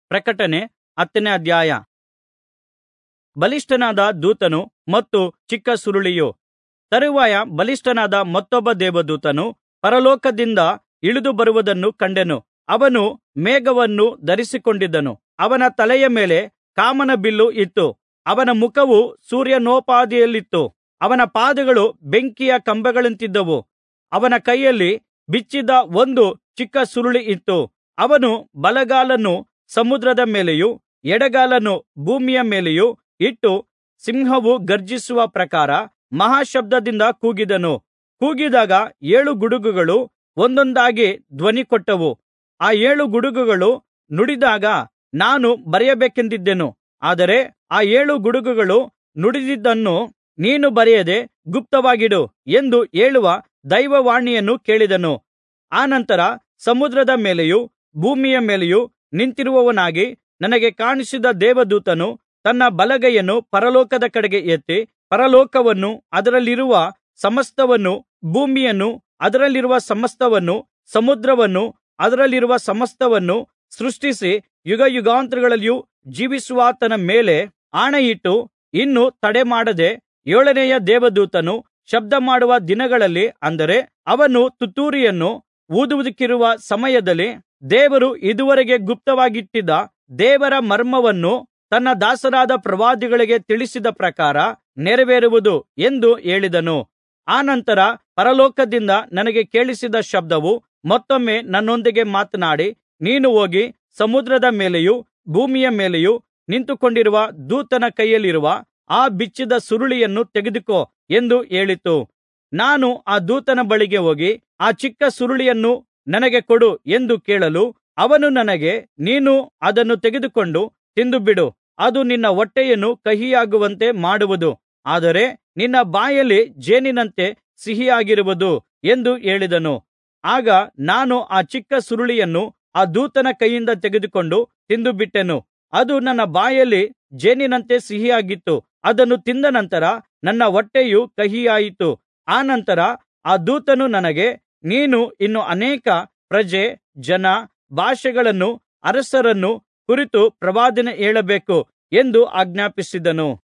ಪ್ರಕಟಣೆ ಹತ್ತನೇ ಅಧ್ಯಾಯ ಬಲಿಷ್ಠನಾದ ದೂತನು ಮತ್ತು ಚಿಕ್ಕ ಸುರುಳಿಯು ತರುವಾಯ ಬಲಿಷ್ಠನಾದ ಮತ್ತೊಬ್ಬ ದೇವದೂತನು ಪರಲೋಕದಿಂದ ಇಳಿದು ಬರುವುದನ್ನು ಕಂಡೆನು ಅವನು ಮೇಘವನ್ನು ಧರಿಸಿಕೊಂಡಿದ್ದನು ಅವನ ತಲೆಯ ಮೇಲೆ ಕಾಮನ ಬಿಲ್ಲು ಇತ್ತು ಅವನ ಮುಖವು ಸೂರ್ಯನೋಪಾದಿಯಲ್ಲಿತ್ತು ಅವನ ಪಾದಗಳು ಬೆಂಕಿಯ ಕಂಬಗಳಂತಿದ್ದವು ಅವನ ಕೈಯಲ್ಲಿ ಬಿಚ್ಚಿದ್ದ ಒಂದು ಚಿಕ್ಕ ಸುರುಳಿ ಇತ್ತು ಅವನು ಬಲಗಾಲನ್ನು ಸಮುದ್ರದ ಮೇಲೆಯೂ ಎಡಗಾಲನ್ನು ಭೂಮಿಯ ಮೇಲೆಯೂ ಇಟ್ಟು ಸಿಂಹವು ಗರ್ಜಿಸುವ ಪ್ರಕಾರ ಮಹಾಶಬ್ದದಿಂದ ಕೂಗಿದನು ಕೂಗಿದಾಗ ಏಳು ಗುಡುಗುಗಳು ಒಂದೊಂದಾಗಿ ಧ್ವನಿಕೊಟ್ಟವು ಆ ಏಳು ಗುಡುಗುಗಳು ನುಡಿದಾಗ ನಾನು ಬರೆಯಬೇಕೆಂದಿದ್ದೆನು ಆದರೆ ಆ ಏಳು ಗುಡುಗುಗಳು ನುಡಿದಿದ್ದನ್ನು ನೀನು ಬರೆಯದೆ ಗುಪ್ತವಾಗಿಡು ಎಂದು ಹೇಳುವ ದೈವವಾಣಿಯನ್ನು ಕೇಳಿದೆನು ಅನಂತರ ಸಮುದ್ರದ ಮೇಲೆಯೂ ಭೂಮಿಯ ಮೇಲೆಯೂ ನಿಂತಿರುವವನಾಗಿ ನನಗೆ ಕಾಣಿಸಿದ ದೇವದೂತನು ತನ್ನ ಬಲಗೈಯನ್ನು ಪರಲೋಕದ ಕಡೆಗೆ ಎತ್ತಿ ಪರಲೋಕವನ್ನೂ ಅದರಲ್ಲಿರುವ ಸಮಸ್ತವನ್ನೂ ಭೂಮಿಯನ್ನೂ ಅದರಲ್ಲಿರುವ ಸಮಸ್ತವನ್ನೂ ಸಮುದ್ರವನ್ನೂ ಅದರಲ್ಲಿರುವ ಸಮಸ್ತವನ್ನೂ ಸೃಷ್ಟಿಸಿ ಯುಗಯುಗಾಂತರಗಳಲ್ಲಿಯೂ ಜೀವಿಸುವಾತನ ಮೇಲೆ ಆಣೆಯಿಟ್ಟು ಇನ್ನು ತಡೆಮಾಡದೆ ಏಳನೆಯ ದೇವದೂತನು ಶಬ್ದಮಾಡುವ ದಿನಗಳಲ್ಲಿ ಅಂದರೆ ಅವನು ತುತ್ತೂರಿಯನ್ನು ಊದುವುದಕ್ಕಿರುವ ಸಮಯದಲ್ಲಿ ದೇವರು ಇದುವರೆಗೆ ಗುಪ್ತವಾಗಿಟ್ಟಿದ್ದ ದೇವರ ಮರ್ಮವನ್ನು ತನ್ನ ದಾಸರಾದ ಪ್ರವಾದಿಗಳಿಗೆ ತಿಳಿಸಿದ ಪ್ರಕಾರ ನೆರವೇರುವುದು ಎಂದು ಹೇಳಿದನು ಅನಂತರ ಪರಲೋಕದಿಂದ ನನಗೆ ಕೇಳಿಸಿದ ಶಬ್ದವು ಮತ್ತೊಮ್ಮೆ ನನ್ನೊಂದಿಗೆ ಮಾತನಾಡಿ ನೀನು ಹೋಗಿ ಸಮುದ್ರದ ಮೇಲೆಯೂ ಭೂಮಿಯ ಮೇಲೆಯೂ ನಿಂತುಕೊಂಡಿರುವ ದೂತನ ಕೈಯಲ್ಲಿರುವ ಆ ಬಿಚ್ಚಿದ ಸುರುಳಿಯನ್ನು ತೆಗೆದುಕೋ ಎಂದು ಹೇಳಿತು ನಾನು ಆ ದೂತನ ಬಳಿಗೆ ಹೋಗಿ ಆ ಚಿಕ್ಕ ಸುರುಳಿಯನ್ನು ನನಗೆ ಕೊಡು ಎಂದು ಕೇಳಲು ಅವನು ನನಗೆ ನೀನು ಅದನ್ನು ತೆಗೆದುಕೊಂಡು ತಿಂದುಬಿಡು ಅದು ನಿನ್ನ ಹೊಟ್ಟೆಯನ್ನು ಕಹಿಯಾಗುವಂತೆ ಮಾಡುವುದು ಆದರೆ ನಿನ್ನ ಬಾಯಲ್ಲಿ ಜೇನಿನಂತೆ ಸಿಹಿಯಾಗಿರುವುದು ಎಂದು ಹೇಳಿದನು ಆಗ ನಾನು ಆ ಚಿಕ್ಕ ಸುರುಳಿಯನ್ನು ಆ ದೂತನ ಕೈಯಿಂದ ತೆಗೆದುಕೊಂಡು ತಿಂದುಬಿಟ್ಟೆನು ಅದು ನನ್ನ ಬಾಯಲ್ಲಿ ಜೇನಿನಂತೆ ಸಿಹಿಯಾಗಿತ್ತು ಅದನ್ನು ತಿಂದ ನಂತರ ನನ್ನ ಹೊಟ್ಟೆಯು ಕಹಿಯಾಯಿತು ಅನಂತರ ಆ ದೂತನು ನನಗೆ ನೀನು ಇನ್ನು ಅನೇಕ ಪ್ರಜೆ ಜನ ಭಾಷೆಗಳನ್ನು ಅರಸರನ್ನು ಕುರಿತು ಪ್ರವಾದನೆ ಹೇಳಬೇಕು ಎಂದು ಆಜ್ಞಾಪಿಸಿದನು